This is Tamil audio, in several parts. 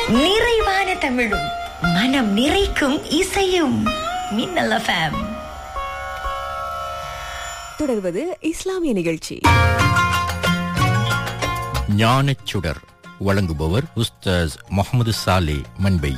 நிறைவான தமிழும் மனம் நிறைக்கும் இசையும் மின்னல் எஃப்எம் தொடர்வது இஸ்லாமிய நிகழ்ச்சி ஞானச் சுடர் வழங்குபவர் உஸ்தாஸ் முகமது சாலே மண்பை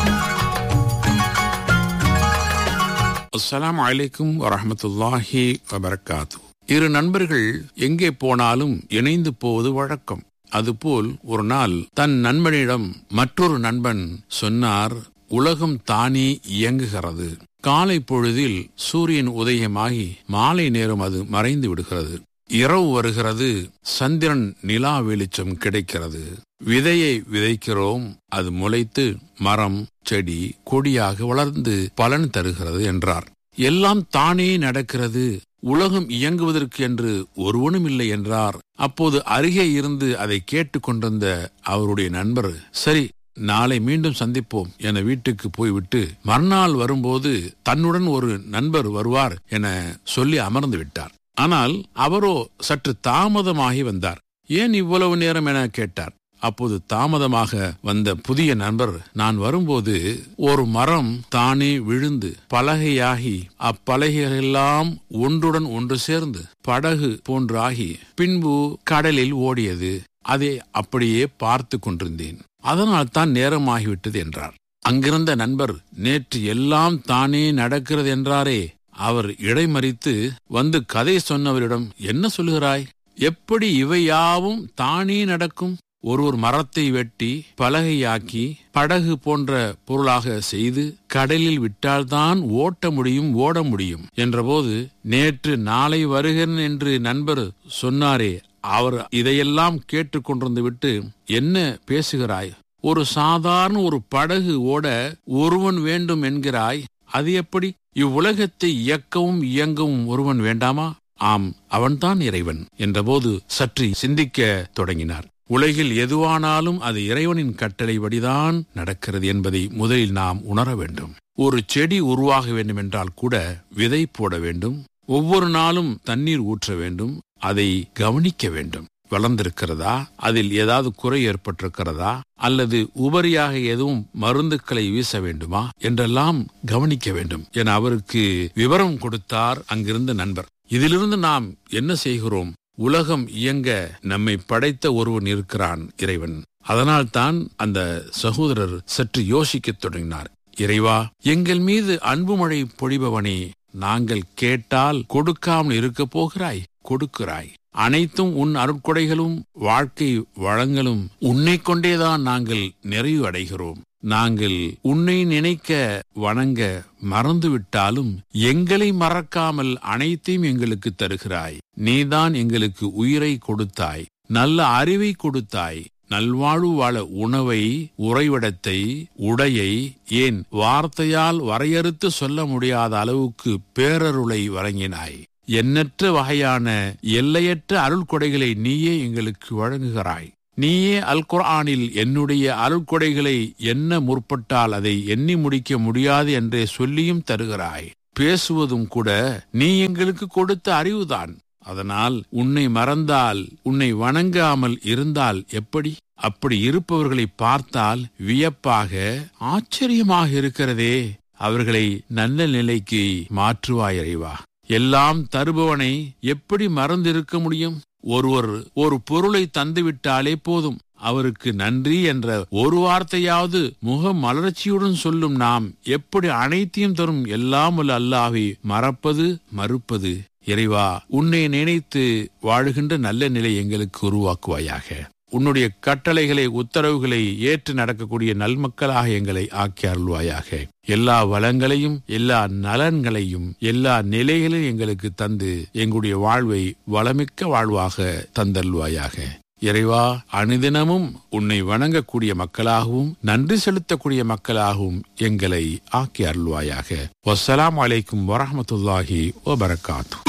அஸ்ஸலாமு அலைக்கும் வரஹ்மத்துல்லாஹி வபரகாத்து இரு நண்பர்கள் எங்கே போனாலும் இணைந்து போவது வழக்கம் அதுபோல் ஒரு நாள் தன் நண்பனிடம் மற்றொரு நண்பன் சொன்னார் உலகம் தானே இயங்குகிறது காலை பொழுதில் சூரியன் உதயமாகி மாலை நேரம் அது மறைந்து விடுகிறது இரவு வருகிறது சந்திரன் நிலா வெளிச்சம் கிடைக்கிறது விதையை விதைக்கிறோம் அது முளைத்து மரம் செடி கொடியாக வளர்ந்து பலன் தருகிறது என்றார் எல்லாம் தானே நடக்கிறது உலகம் இயங்குவதற்கு என்று ஒருவனும் இல்லை என்றார் அப்போது அருகே இருந்து அதை கேட்டுக்கொண்டிருந்த அவருடைய நண்பர் சரி நாளை மீண்டும் சந்திப்போம் என வீட்டுக்கு போய்விட்டு மறுநாள் வரும்போது தன்னுடன் ஒரு நண்பர் வருவார் என சொல்லி அமர்ந்து விட்டார் ஆனால் அவரோ சற்று தாமதமாகி வந்தார் ஏன் இவ்வளவு நேரம் என கேட்டார் அப்போது தாமதமாக வந்த புதிய நண்பர் நான் வரும்போது ஒரு மரம் தானே விழுந்து பலகையாகி அப்பலகைகளெல்லாம் ஒன்றுடன் ஒன்று சேர்ந்து படகு போன்றாகி பின்பு கடலில் ஓடியது அதை அப்படியே பார்த்து கொண்டிருந்தேன் அதனால் தான் நேரமாகிவிட்டது என்றார் அங்கிருந்த நண்பர் நேற்று எல்லாம் தானே நடக்கிறது என்றாரே அவர் இடைமறித்து வந்து கதை சொன்னவரிடம் என்ன சொல்லுகிறாய் எப்படி இவையாவும் தானே நடக்கும் ஒருவர் மரத்தை வெட்டி பலகையாக்கி படகு போன்ற பொருளாக செய்து கடலில் விட்டால்தான் ஓட்ட முடியும் ஓட முடியும் என்றபோது நேற்று நாளை வருகிறேன் என்று நண்பர் சொன்னாரே அவர் இதையெல்லாம் கேட்டுக்கொண்டிருந்து விட்டு என்ன பேசுகிறாய் ஒரு சாதாரண ஒரு படகு ஓட ஒருவன் வேண்டும் என்கிறாய் அது எப்படி இவ்வுலகத்தை இயக்கவும் இயங்கவும் ஒருவன் வேண்டாமா ஆம் அவன்தான் இறைவன் என்றபோது சற்று சிந்திக்க தொடங்கினார் உலகில் எதுவானாலும் அது இறைவனின் கட்டளைப்படிதான் நடக்கிறது என்பதை முதலில் நாம் உணர வேண்டும் ஒரு செடி உருவாக வேண்டும் என்றால் கூட விதை போட வேண்டும் ஒவ்வொரு நாளும் தண்ணீர் ஊற்ற வேண்டும் அதை கவனிக்க வேண்டும் வளர்ந்திருக்கிறதா அதில் ஏதாவது குறை ஏற்பட்டிருக்கிறதா அல்லது உபரியாக எதுவும் மருந்துக்களை வீச வேண்டுமா என்றெல்லாம் கவனிக்க வேண்டும் என அவருக்கு விவரம் கொடுத்தார் அங்கிருந்த நண்பர் இதிலிருந்து நாம் என்ன செய்கிறோம் உலகம் இயங்க நம்மை படைத்த ஒருவன் இருக்கிறான் இறைவன் அதனால்தான் அந்த சகோதரர் சற்று யோசிக்கத் தொடங்கினார் இறைவா எங்கள் மீது அன்பு மழை பொழிபவனே நாங்கள் கேட்டால் கொடுக்காமல் இருக்க போகிறாய் கொடுக்கிறாய் அனைத்தும் உன் அருட்கொடைகளும் வாழ்க்கை வளங்களும் உன்னை கொண்டேதான் நாங்கள் நிறைவு அடைகிறோம் நாங்கள் உன்னை நினைக்க வணங்க மறந்துவிட்டாலும் எங்களை மறக்காமல் அனைத்தையும் எங்களுக்கு தருகிறாய் நீதான் எங்களுக்கு உயிரை கொடுத்தாய் நல்ல அறிவை கொடுத்தாய் நல்வாழ்வு வாழ உணவை உறைவிடத்தை உடையை ஏன் வார்த்தையால் வரையறுத்து சொல்ல முடியாத அளவுக்கு பேரருளை வழங்கினாய் எண்ணற்ற வகையான எல்லையற்ற அருள்கொடைகளை நீயே எங்களுக்கு வழங்குகிறாய் நீயே அல் குர்ஆனில் என்னுடைய அருள்கொடைகளை எண்ண முற்பட்டால் அதை எண்ணி முடிக்க முடியாது என்றே சொல்லியும் தருகிறாய் பேசுவதும் கூட நீ எங்களுக்கு கொடுத்த அறிவுதான் அதனால் உன்னை மறந்தால் உன்னை வணங்காமல் இருந்தால் எப்படி அப்படி இருப்பவர்களை பார்த்தால் வியப்பாக ஆச்சரியமாக இருக்கிறதே அவர்களை நல்ல நிலைக்கு மாற்றுவாய் இறைவா எல்லாம் தருபவனை எப்படி மறந்திருக்க முடியும் ஒருவர் ஒரு பொருளை தந்துவிட்டாலே போதும் அவருக்கு நன்றி என்ற ஒரு வார்த்தையாவது முக மலர்ச்சியுடன் சொல்லும் நாம் எப்படி அனைத்தையும் தரும் எல்லாம் உள்ள அல்லாவை மறப்பது மறுப்பது இறைவா உன்னை நினைத்து வாழுகின்ற நல்ல நிலை எங்களுக்கு உருவாக்குவாயாக உன்னுடைய கட்டளைகளை உத்தரவுகளை ஏற்று நடக்கக்கூடிய நல்மக்களாக எங்களை ஆக்கி அருள்வாயாக எல்லா வளங்களையும் எல்லா நலன்களையும் எல்லா நிலைகளையும் எங்களுக்கு தந்து எங்களுடைய வாழ்வை வளமிக்க வாழ்வாக தந்தல்வாயாக இறைவா அனுதினமும் உன்னை வணங்கக்கூடிய மக்களாகவும் நன்றி செலுத்தக்கூடிய மக்களாகவும் எங்களை ஆக்கி அருள்வாயாக வசலாம் அலைக்கும் வரஹமத்துல்லாஹி வபரகாத்து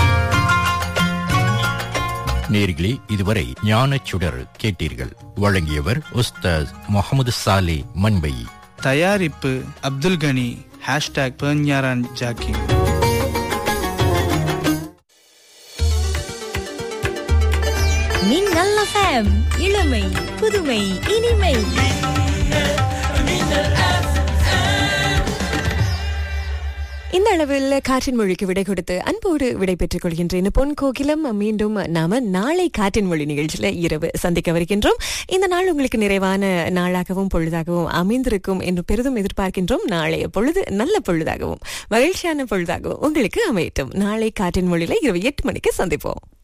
நேர்களே இதுவரை ஞானச் சுடர் கேட்டீர்கள் வழங்கியவர் உஸ்தாஸ் முகமது சாலே மண்பை தயாரிப்பு அப்துல் கனி ஹேஷ்டாக் பெர்ஞாரான் ஜாக்கி மின்னல் எஃப்எம் இளமை புதுமை இனிமை அளவில் காற்றின் மொழிக்கு விடை கொடுத்து அன்போடு விடை பெற்றுக் கொள்கின்றேன் பொன் கோகிலம் மீண்டும் நாம நாளை காற்றின் மொழி நிகழ்ச்சியில இரவு சந்திக்க வருகின்றோம் இந்த நாள் உங்களுக்கு நிறைவான நாளாகவும் பொழுதாகவும் அமைந்திருக்கும் என்று பெரிதும் எதிர்பார்க்கின்றோம் நாளைய பொழுது நல்ல பொழுதாகவும் மகிழ்ச்சியான பொழுதாகவும் உங்களுக்கு அமையட்டும் நாளை காற்றின் மொழியில இரவு எட்டு மணிக்கு சந்திப்போம்